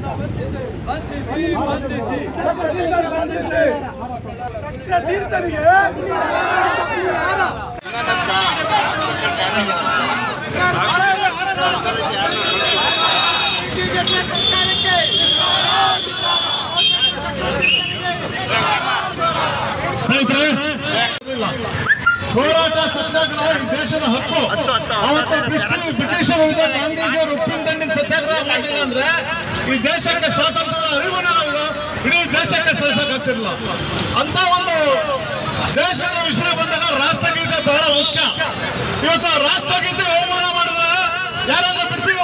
ತೀರ್ಥನಿಗೆ ಸ್ನೇಹಿತರೆ ಹೋರಾಟ ಸತ್ಯಾಗ್ರಹ ಈ ದೇಶದ ಹಕ್ಕು ಅವತ್ತು ಬ್ರಿಟಿಷ್ ಬ್ರಿಟಿಷರು ಇದೆ ಗಾಂಧೀಜಿಯವರು ಉಪ್ಪಿನ ದಂಡಿನ ಸತ್ಯಾಗ್ರಹ ಮಾಡಿಲ್ಲ ಅಂದ್ರೆ ಈ ದೇಶಕ್ಕೆ ಸ್ವಾತಂತ್ರ್ಯದ ಅರಿವು ನಾವು ಇಡೀ ದೇಶಕ್ಕೆ ಸಲ್ಲಿಸಕ್ಕಾಗ್ತಿರ್ಲಿಲ್ಲ ಅಂತ ಒಂದು ದೇಶದ ವಿಷಯ ಬಂದಾಗ ರಾಷ್ಟ್ರಗೀತೆ ಬಹಳ ಮುಖ್ಯ ಇವತ್ತು ರಾಷ್ಟ್ರಗೀತೆ ಅವಮಾನ ಮಾಡಿದ್ರೆ ಯಾರಾದ್ರೂ ಬಿಡ್ತೀವ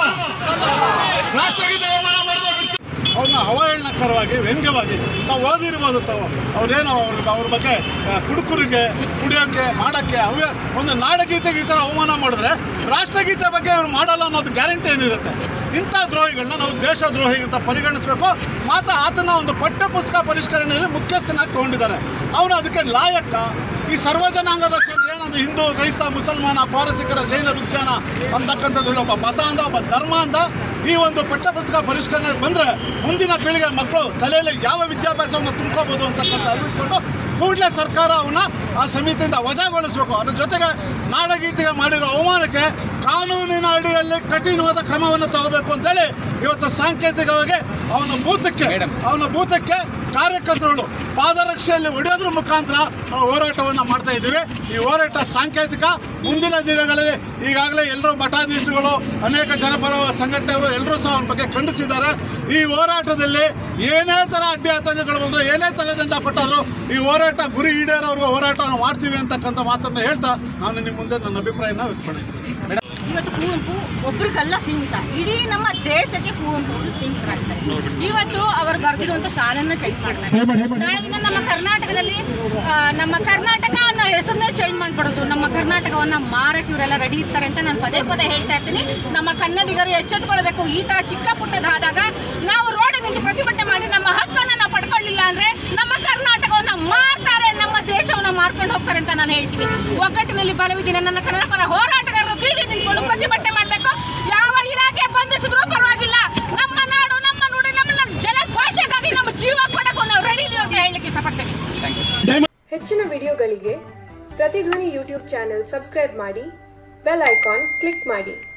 ರಾಷ್ಟ್ರಗೀತೆ ಅವಮಾನ ಮಾಡಿದ್ರೆ ಬಿಡ್ತೀವಿ ಅವ್ರನ್ನ ಅವಹೇಳನಕರವಾಗಿ ವ್ಯಂಗ್ಯವಾಗಿ ತಾವು ಓದಿರ್ಬೋದು ತಾವು ಅವ್ರೇನು ಅವ್ರ ಅವ್ರ ಬಗ್ಗೆ ಆ, ಕುಡುಕರಿಗೆ ಕುಡಿಯೋಕ್ಕೆ ಮಾಡೋಕ್ಕೆ ಅವೇ ಒಂದು ನಾಡಗೀತೆಗೆ ಈ ಥರ ಅವಮಾನ ಮಾಡಿದ್ರೆ ರಾಷ್ಟ್ರಗೀತೆ ಬಗ್ಗೆ ಅವ್ರು ಮಾಡಲ್ಲ ಅನ್ನೋದು ಗ್ಯಾರಂಟಿ ಏನಿರುತ್ತೆ ಇಂಥ ದ್ರೋಹಿಗಳನ್ನ ನಾವು ದೇಶ ದ್ರೋಹಿ ಅಂತ ಪರಿಗಣಿಸಬೇಕು ಮಾತ್ರ ಆತನ ಒಂದು ಪಠ್ಯಪುಸ್ತಕ ಪರಿಷ್ಕರಣೆಯಲ್ಲಿ ಮುಖ್ಯಸ್ಥನಾಗಿ ತಗೊಂಡಿದ್ದಾರೆ ಅವನು ಅದಕ್ಕೆ ಲಾಯಕ್ಕ ಈ ಸರ್ವಜನಾಂಗದ ಸೇನೆ ಏನಂದ್ರೆ ಹಿಂದೂ ಕ್ರೈಸ್ತ ಮುಸಲ್ಮಾನ ಪಾರಸಿಕರ ಜೈನರ ಉದ್ಯಾನ ಅಂತಕ್ಕಂಥದ್ದು ಒಬ್ಬ ಮತ ಅಂದ ಒಬ್ಬ ಧರ್ಮ ಅಂದ ಈ ಒಂದು ಪಠ್ಯಪುಸ್ತಕ ಪರಿಷ್ಕರಣೆಗೆ ಬಂದರೆ ಮುಂದಿನ ಪೀಳಿಗೆ ಮಕ್ಕಳು ತಲೆಯಲ್ಲಿ ಯಾವ ವಿದ್ಯಾಭ್ಯಾಸವನ್ನು ತುಂಬ್ಕೋಬೋದು ಅಂತಕ್ಕಂಥ ಅರಿವಿಟ್ಕೊಂಡು ಕೂಡಲೇ ಸರ್ಕಾರ ಅವನ್ನ ಆ ಸಮಿತಿಯಿಂದ ವಜಾಗೊಳಿಸಬೇಕು ಅದ್ರ ಜೊತೆಗೆ ನಾಡಗೀತೆಗೆ ಮಾಡಿರೋ ಅವಮಾನಕ್ಕೆ ಕಾನೂನಿನ ಅಡಿಯಲ್ಲಿ ಕಠಿಣವಾದ ಕ್ರಮವನ್ನು ತಗೋಬೇಕು ಅಂತೇಳಿ ಇವತ್ತು ಸಾಂಕೇತಿಕವಾಗಿ ಅವನ ಬೂತಕ್ಕೆ ಅವನ ಬೂತಕ್ಕೆ ಕಾರ್ಯಕರ್ತರುಗಳು ಪಾದರಕ್ಷೆಯಲ್ಲಿ ಹೊಡೆಯೋದ್ರ ಮುಖಾಂತರ ಆ ಹೋರಾಟವನ್ನು ಮಾಡ್ತಾ ಇದ್ದೀವಿ ಈ ಹೋರಾಟ ಸಾಂಕೇತಿಕ ಮುಂದಿನ ದಿನಗಳಲ್ಲಿ ಈಗಾಗಲೇ ಎಲ್ಲರೂ ಮಠಾಧೀಶರುಗಳು ಅನೇಕ ಜನಪರ ಸಂಘಟನೆಗಳು ಎಲ್ಲರೂ ಸಹ ಅವನ ಬಗ್ಗೆ ಖಂಡಿಸಿದ್ದಾರೆ ಈ ಹೋರಾಟದಲ್ಲಿ ಏನೇ ಥರ ಅಡ್ಡಿ ಆತಂಕಗಳು ಬಂದರೂ ಏನೇ ತಲೆದಂಡ ಪಟ್ಟಾದರೂ ಈ ಹೋರಾಟ ಗುರಿ ಈಡೇರೋರ್ಗೂ ಹೋರಾಟವನ್ನು ಮಾಡ್ತೀವಿ ಅಂತಕ್ಕಂಥ ಮಾತನ್ನು ಹೇಳ್ತಾ ನಾನು ನಿಮ್ಮ ಮುಂದೆ ನನ್ನ ಅಭಿಪ್ರಾಯನ ವ್ಯಕ್ತಪಡಿಸ್ತೀನಿ ಇವತ್ತು ಕುವೆಂಪು ಒಬ್ರಿಗಲ್ಲ ಸೀಮಿತ ಇಡೀ ನಮ್ಮ ದೇಶಕ್ಕೆ ಕುವೆಂಪು ಅವರು ಸೀಮಿತರಾಗಿದ್ದಾರೆ ಇವತ್ತು ಅವರು ಬರೆದಿರುವಂತ ಶಾಲೆಯನ್ನ ಚೇಂಜ್ ಮಾಡ್ತಾರೆ ನಾಳೆ ದಿನ ನಮ್ಮ ಕರ್ನಾಟಕದಲ್ಲಿ ಆ, ನಮ್ಮ ಕರ್ನಾಟಕ ಅನ್ನೋ ಹೆಸರನ್ನೇ ಚೇಂಜ್ ಮಾಡ್ಬಿಡೋದು ನಮ್ಮ ಕರ್ನಾಟಕವನ್ನ ಮಾರಕ್ಕೆ ಇವರೆಲ್ಲ ರೆಡಿ ಇರ್ತಾರೆ ಅಂತ ನಾನು ಪದೇ ಪದೇ ಹೇಳ್ತಾ ಇರ್ತೀನಿ ನಮ್ಮ ಕನ್ನಡಿಗರು ಎಚ್ಚೆತ್ತುಕೊಳ್ಬೇಕು ಈ ತರ ಚಿಕ್ಕ ಪುಟ್ಟದಾದಾಗ ನಾವು ರೋಡ್ ನಿಂತು ಪ್ರತಿಭಟನೆ ಮಾಡಿ ನಮ್ಮ ಹಕ್ಕನ್ನ ನಾವು ಪಡ್ಕೊಳ್ಳಿಲ್ಲ ಅಂದ್ರೆ ನಮ್ಮ ಕರ್ನಾಟಕವನ್ನ ಮಾರ್ತಾರೆ ನಮ್ಮ ದೇಶವನ್ನ ಮಾರ್ಕೊಂಡು ಹೋಗ್ತಾರೆ ಅಂತ ನಾನು ಹೇಳ್ತೀನಿ ಒಗ್ಗಟ್ಟಿನಲ್ಲಿ ಬಲವಿದ್ದೀನಿ ನನ್ನ ಕನ್ನಡ ಪರ ಹೋರಾಟಗಾರರು ಬೀದಿ ನಿಂತ್ಕೊಂಡು ಪ್ರತಿಭಟನೆ ಮಾಡಬೇಕು ಯಾವ ಇಲಾಖೆ ಬಂಧಿಸಿದ್ರು ಪರವಾಗಿಲ್ಲ ನಮ್ಮ ನಾಡು ನಮ್ಮ ನುಡಿ ನಮ್ಮ ಜಲ ಭಾಷೆಗಾಗಿ ನಮ್ಮ ಜೀವ ಕೊಡಕ್ಕೂ ನಾವು ರೆಡಿ ಇದೀವಿ ಅಂತ ಹೇಳಲಿಕ್ಕೆ ಇಷ್ಟಪಡ್ತೇನೆ ಹೆಚ್ಚಿನ ವಿಡಿಯೋಗಳಿಗೆ ಪ್ರತಿಧ್ವನಿ ಯೂಟ್ಯೂಬ್ ಚಾನೆಲ್ ಸಬ್ಸ್ಕ್ರೈಬ್ ಮಾಡಿ ಬೆಲ್ ಐಕಾನ್ ಕ್ಲಿಕ್ ಮಾಡಿ